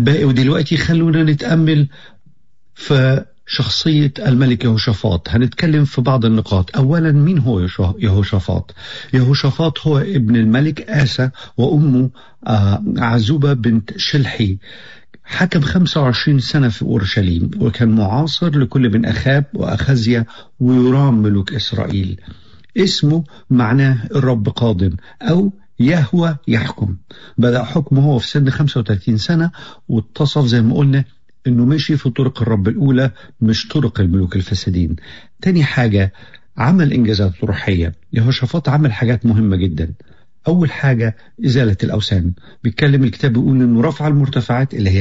أحبائي ودلوقتي خلونا نتأمل في شخصية الملك يهوشافاط هنتكلم في بعض النقاط أولا مين هو يهوشافاط يهوشافاط هو ابن الملك آسى وأمه عزوبة بنت شلحي حكم 25 سنة في أورشليم وكان معاصر لكل من أخاب وأخزيا ويرام ملوك إسرائيل اسمه معناه الرب قادم أو يهوى يحكم بدأ حكمه هو في سن 35 سنة واتصف زي ما قلنا انه مشي في طرق الرب الاولى مش طرق الملوك الفاسدين تاني حاجة عمل انجازات روحية يهوشافاط عمل حاجات مهمة جدا اول حاجة ازالة الاوثان بيتكلم الكتاب بيقول انه رفع المرتفعات اللي هي